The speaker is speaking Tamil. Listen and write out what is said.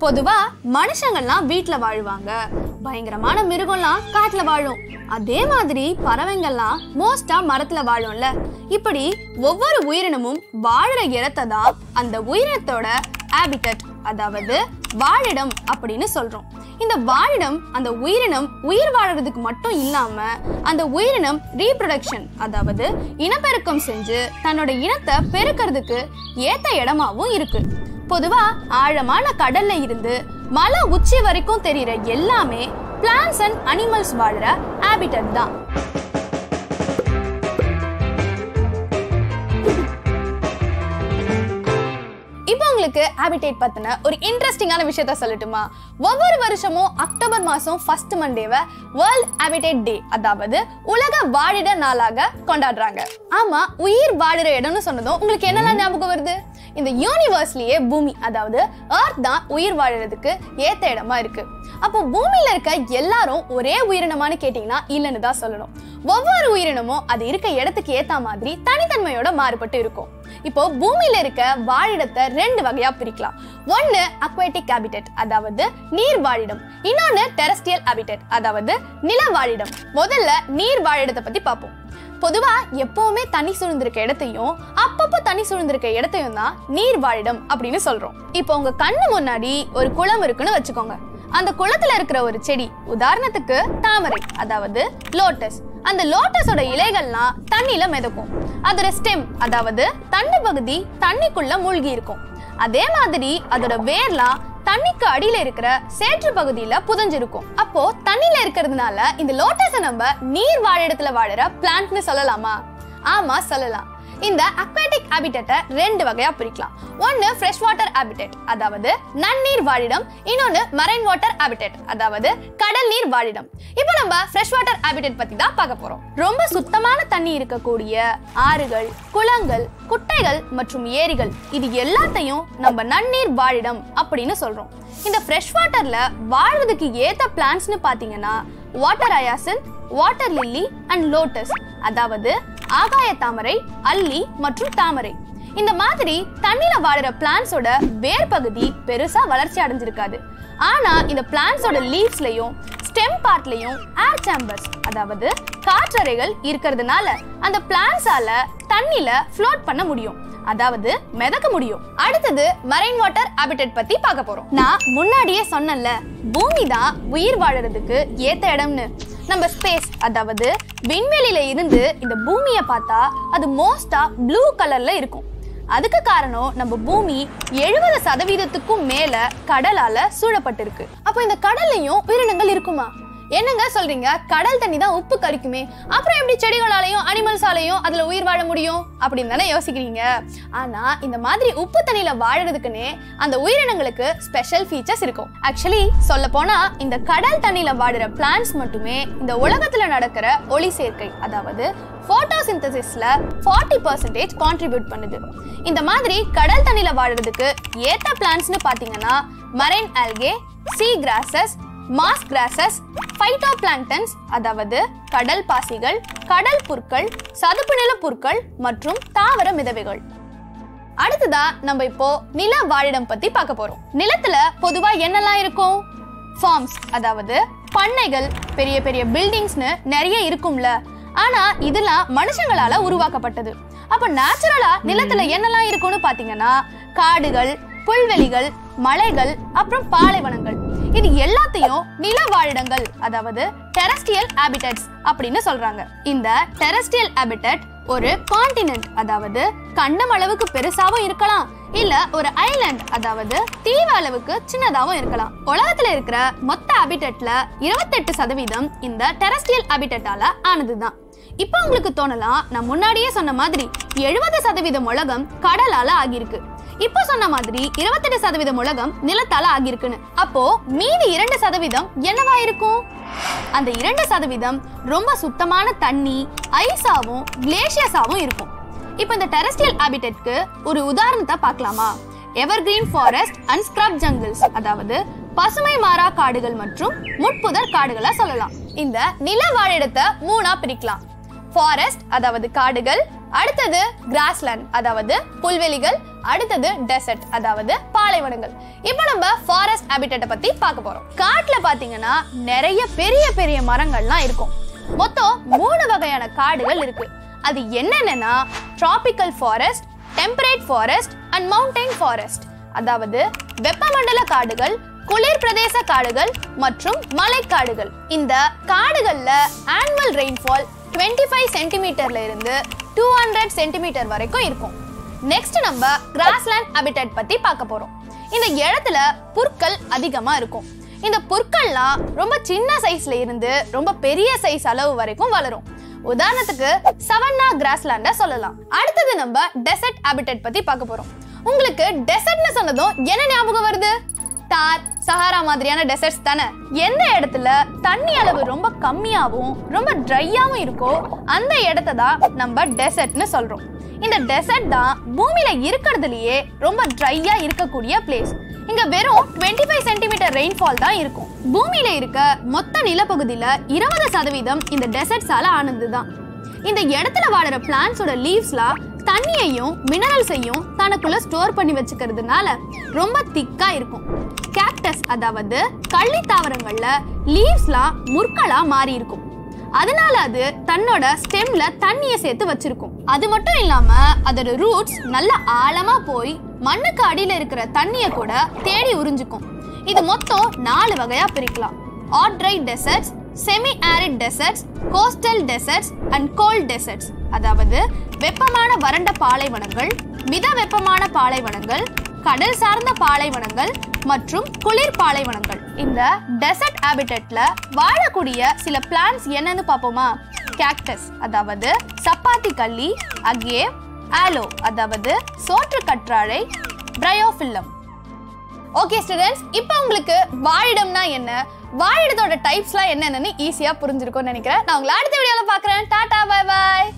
பொதுவா மனுஷங்கள்லாம் வீட்ல வாழ்வாங்க பயங்கரமான மிருகம்லாம் காட்டுல வாழும் அதே மாதிரி பறவைங்கள்லாம் மோஸ்டா மரத்துல வாழும்ல இப்படி ஒவ்வொரு உயிரினமும் வாழுற இடத்தை தான் அந்த உயிரினத்தோட ஹேபிட்டட் அதாவது வாழிடம் அப்படின்னு சொல்றோம் இந்த வாழிடம் அந்த உயிரினம் உயிர் வாழறதுக்கு மட்டும் இல்லாம அந்த உயிரினம் ரீப்ரொடக்ஷன் அதாவது இனப்பெருக்கம் செஞ்சு தன்னோட இனத்தை பெருக்கிறதுக்கு ஏத்த இடமாவும் இருக்கு பொதுவா ஆழமான கடல்ல இருந்து மலை உச்சி வரைக்கும் தெரியுற எல்லாமே பிளான்ஸ் அண்ட் அனிமல்ஸ் வாழுற ஹேபிட்டட் தான் இப்போ உங்களுக்கு ஹேபிடேட் பத்தின ஒரு இன்ட்ரெஸ்டிங்கான விஷயத்த சொல்லட்டுமா ஒவ்வொரு வருஷமும் அக்டோபர் மாசம் ஃபர்ஸ்ட் மண்டேவை வேர்ல்ட் ஹேபிடேட் டே அதாவது உலக வாழிட நாளாக கொண்டாடுறாங்க ஆமா உயிர் வாழுற இடம்னு சொன்னதும் உங்களுக்கு என்னெல்லாம் ஞாபகம் வருது இந்த யூனிவர்ஸ்லயே பூமி அதாவது எர்த் தான் உயிர் வாழறதுக்கு ஏத்த இடமா இருக்கு அப்போ பூமியில இருக்க எல்லாரும் ஒரே உயிரினமான்னு கேட்டீங்கன்னா இல்லைன்னு தான் சொல்லணும் ஒவ்வொரு உயிரினமும் அது இருக்க இடத்துக்கு ஏத்த மாதிரி தனித்தன்மையோட மாறுபட்டு இருக்கும் இப்போ பூமியில இருக்க வாழிடத்தை ரெண்டு வகையா பிரிக்கலாம் ஒன்னு அக்வாட்டிக் ஹேபிடட் அதாவது நீர் வாழிடம் இன்னொன்னு டெரஸ்டியல் ஹேபிடட் அதாவது நில வாழிடம் முதல்ல நீர் வாழிடத்தை பத்தி பார்ப்போம் பொதுவா எப்பவுமே தண்ணி சூழ்ந்திருக்க இடத்தையும் அப்பப்போ தண்ணி சூழ்ந்திருக்க இடத்தையும் தான் நீர் வாழிடம் அப்படின்னு சொல்றோம் இப்போ உங்க கண்ணு முன்னாடி ஒரு குளம் இருக்குன்னு வச்சுக்கோங்க அந்த குளத்துல இருக்கிற ஒரு செடி உதாரணத்துக்கு தாமரை அதாவது லோட்டஸ் அந்த லோட்டஸோட இலைகள்லாம் தண்ணியில மிதக்கும் அதோட ஸ்டெம் அதாவது தண்டு பகுதி தண்ணிக்குள்ள மூழ்கி இருக்கும் அதே மாதிரி அதோட வேர்லாம் தண்ணிக்கு அடியில இருக்கிற சேற்று பகுதியில புதஞ்சிருக்கும் அப்போ தண்ணியில இருக்கிறதுனால இந்த லோட்டஸை நம்ம நீர் வாழிடத்துல வாழற பிளான்ட்னு சொல்லலாமா ஆமா சொல்லலாம் இந்த அக்வாட்டிக் ஹேபிட்டட்டை ரெண்டு வகையா பிரிக்கலாம் ஒன்னு ஃப்ரெஷ் வாட்டர் ஹேபிட்டட் அதாவது நன்னீர் வாழிடம் இன்னொன்னு மரைன் வாட்டர் ஹேபிட்டட் அதாவது கடல் நீர் வாழிடம் இப்போ நம்ம ஃப்ரெஷ் வாட்டர் ஹேபிட்டட் பத்தி தான் பார்க்க போறோம் ரொம்ப சுத்தமான தண்ணி இருக்கக்கூடிய ஆறுகள் குளங்கள் குட்டைகள் மற்றும் ஏரிகள் இது எல்லாத்தையும் நம்ம நன்னீர் வாழிடம் அப்படின்னு சொல்றோம் இந்த ஃப்ரெஷ் வாட்டர்ல வாழ்றதுக்கு ஏத்த பிளான்ட்ஸ்னு பாத்தீங்கன்னா water hyacinth water lily and lotus அதாவது ஆகாய தாமரை அல்லி மற்றும் தாமரை இந்த மாதிரி தண்ணியில வாழுற பிளான்ஸோட வேர் பகுதி பெருசா வளர்ச்சி அடைஞ்சிருக்காது ஆனா இந்த பிளான்ஸோட லீவ்ஸ்லயும் ஸ்டெம் பார்ட்லயும் ஏர் சேம்பர்ஸ் அதாவது காற்றறைகள் இருக்கிறதுனால அந்த பிளான்ஸால தண்ணில ஃப்ளோட் பண்ண முடியும் அதாவது மிதக்க முடியும் அடுத்தது மரைன் வாட்டர் ஹேபிட்டட் பத்தி பார்க்க போறோம் நான் முன்னாடியே சொன்னேன்ல பூமி தான் உயிர் வாழறதுக்கு ஏத்த இடம்னு நம்ம ஸ்பேஸ் அதாவது விண்வெளியில இருந்து இந்த பூமியை பார்த்தா அது மோஸ்டா ப்ளூ கலர்ல இருக்கும் அதுக்கு காரணம் நம்ம பூமி எழுபது சதவீதத்துக்கும் மேல கடலால சூழப்பட்டிருக்கு அப்போ இந்த கடல்லையும் உயிரினங்கள் இருக்குமா என்னங்க சொல்றீங்க கடல் தண்ணி தான் உப்பு கரிக்குமே அப்புறம் எப்படி செடிகளாலையும் அனிமல்ஸாலையும் அதுல உயிர் வாழ முடியும் அப்படின்னு தானே யோசிக்கிறீங்க ஆனா இந்த மாதிரி உப்பு தண்ணியில வாழறதுக்குன்னே அந்த உயிரினங்களுக்கு ஸ்பெஷல் ஃபீச்சர்ஸ் இருக்கும் ஆக்சுவலி சொல்ல போனா இந்த கடல் தண்ணியில வாடுற பிளான்ஸ் மட்டுமே இந்த உலகத்துல நடக்கிற ஒளி சேர்க்கை அதாவது போட்டோசிந்தசிஸ்ல ஃபார்ட்டி பர்சன்டேஜ் கான்ட்ரிபியூட் பண்ணுது இந்த மாதிரி கடல் தண்ணியில வாழறதுக்கு ஏத்த பிளான்ஸ்னு பாத்தீங்கன்னா marine algae sea grasses moss grasses phytoplanktons அதாவது கடல் பாசிகள் கடல் புற்கள் சதுப்பு நில புற்கள் மற்றும் தாவர மிதவைகள் அடுத்ததா நம்ம இப்போ நில வாழிடம் பத்தி பார்க்க போறோம் நிலத்துல பொதுவா என்னெல்லாம் இருக்கும் ஃபார்ம்ஸ் அதாவது பண்ணைகள் பெரிய பெரிய பில்டிங்ஸ்னு நிறைய இருக்கும்ல ஆனா இதெல்லாம் மனுஷங்களால உருவாக்கப்பட்டது அப்ப நேச்சுரலா நிலத்துல என்னெல்லாம் இருக்கும்னு பாத்தீங்கன்னா காடுகள் புல்வெளிகள் மலைகள் அப்புறம் பாலைவனங்கள் இது எல்லாத்தையும் நில வாழிடங்கள் அதாவது டெரஸ்டியல் ஹேபிட்டட்ஸ் அப்படின்னு சொல்றாங்க இந்த டெரஸ்டியல் ஹேபிட்டட் ஒரு காண்டினென்ட் அதாவது கண்டம் அளவுக்கு பெருசாவும் இருக்கலாம் இல்ல ஒரு ஐலாண்ட் அதாவது தீவு அளவுக்கு சின்னதாவும் இருக்கலாம் உலகத்துல இருக்கிற மொத்த ஹேபிட்டட்ல இருபத்தெட்டு சதவீதம் இந்த டெரஸ்டியல் ஹேபிட்டட்டால ஆனதுதான் இப்போ உங்களுக்கு தோணலாம் நான் முன்னாடியே சொன்ன மாதிரி எழுபது சதவீதம் உலகம் கடலால ஆகியிருக்கு இப்போ சொன்ன மாதிரி இருபத்தெட்டு சதவீதம் உலகம் நிலத்தால ஆகியிருக்குன்னு அப்போ மீதி இரண்டு சதவீதம் என்னவா இருக்கும் அந்த இரண்டு சதவீதம் ரொம்ப சுத்தமான தண்ணி ஐஸாவும் கிளேஷியஸாவும் இருக்கும் இப்போ இந்த டெரஸ்டியல் ஹேபிட்டட்க்கு ஒரு உதாரணத்தை பார்க்கலாமா evergreen forest and scrub jungles அதாவது பசுமை மாறா காடுகள் மற்றும் முட்புதர் காடுகளை சொல்லலாம் இந்த நில வாழிடத்தை மூணா பிரிக்கலாம் ஃபாரஸ்ட் அதாவது காடுகள் அடுத்தது கிராஸ்லேண்ட் அதாவது புல்வெளிகள் அடுத்தது டெசர்ட் அதாவது பாலைவனங்கள் இப்போ நம்ம ஃபாரஸ்ட் ஹேபிட்டட்டை பத்தி பார்க்க போறோம் காட்டுல பாத்தீங்கன்னா நிறைய பெரிய பெரிய மரங்கள்லாம் இருக்கும் மொத்தம் மூணு வகையான காடுகள் இருக்கு அது என்னென்னன்னா tropical forest temperate forest and mountain forest அதாவது வெப்பமண்டல காடுகள் குளிர் பிரதேச காடுகள் மற்றும் மலைக்காடுகள் இந்த காடுகள்ல ஆனுவல் ரெயின்ஃபால் 25 ஃபைவ் சென்டிமீட்டர்ல இருந்து டூ ஹண்ட்ரட் சென்டிமீட்டர் வரைக்கும் இருக்கும் நெக்ஸ்ட் நம்ம கிராஸ்லேண்ட் ஹேபிட்டட் பத்தி பார்க்க போறோம் இந்த இடத்துல புற்கள் அதிகமா இருக்கும் இந்த புற்கள்லாம் ரொம்ப சின்ன சைஸ்ல இருந்து ரொம்ப பெரிய சைஸ் அளவு வரைக்கும் வளரும் உதாரணத்துக்கு சவன்னா கிராஸ்லேண்ட சொல்லலாம் அடுத்தது நம்ம டெசர்ட் ஹேபிட்டட் பத்தி பார்க்க போறோம் உங்களுக்கு டெசர்ட்னு சொன்னதும் என்ன ஞாபகம் வருது தார் சஹாரா மாதிரியான டெசர்ட்ஸ் தானே எந்த இடத்துல தண்ணி அளவு ரொம்ப கம்மியாகவும் ரொம்ப ட்ரையாகவும் இருக்கோ அந்த இடத்த தான் நம்ம டெசர்ட்னு சொல்றோம் இந்த டெசர்ட் தான் பூமியில இருக்கிறதுலயே ரொம்ப ட்ரையா இருக்கக்கூடிய பிளேஸ் இங்க வெறும் 25 ஃபைவ் சென்டிமீட்டர் ரெயின்ஃபால் தான் இருக்கும் பூமியில இருக்க மொத்த நிலப்பகுதியில இருபது சதவீதம் இந்த டெசர்ட்ஸால ஆனது தான் இந்த இடத்துல வாழற பிளான்ஸோட லீவ்ஸ்லாம் தண்ணியையும் மினரல்ஸையும் தனக்குள்ள ஸ்டோர் பண்ணி வச்சுக்கிறதுனால ரொம்ப திக்கா இருக்கும் கேக்டஸ் அதாவது கள்ளி தாவரங்கள்ல லீவ்ஸ்லாம் முற்களா மாறி இருக்கும் அதனால அது தன்னோட ஸ்டெம்ல தண்ணியை சேர்த்து வச்சிருக்கும் அது மட்டும் இல்லாம அதோட ரூட்ஸ் நல்ல ஆழமா போய் மண்ணுக்கு அடியில இருக்கிற தண்ணியை கூட தேடி உறிஞ்சுக்கும் இது மொத்தம் நாலு வகையா பிரிக்கலாம் hot dry deserts semi arid deserts coastal deserts and cold deserts அதாவது வெப்பமான வறண்ட பாலைவனங்கள் மித வெப்பமான பாலைவனங்கள் கடல் சார்ந்த பாலைவனங்கள் மற்றும் குளிர் பாலைவனங்கள் இந்த டெசர்ட் ஹேபிட்டட்ல வாழக்கூடிய சில பிளான்ஸ் என்னன்னு பார்ப்போமா கேக்டஸ் அதாவது சப்பாத்தி கள்ளி அகே ஆலோ அதாவது சோற்று கற்றாழை பிரையோஃபில்லம் ஓகே ஸ்டூடெண்ட்ஸ் இப்போ உங்களுக்கு வாழிடம்னா என்ன வாழிடத்தோட டைப்ஸ்லாம் என்னென்னு ஈஸியாக புரிஞ்சிருக்கும்னு நினைக்கிறேன் நான் உங்களை அடுத்த வீடியோவில் பார்க்குறேன் டாடா பை பாய்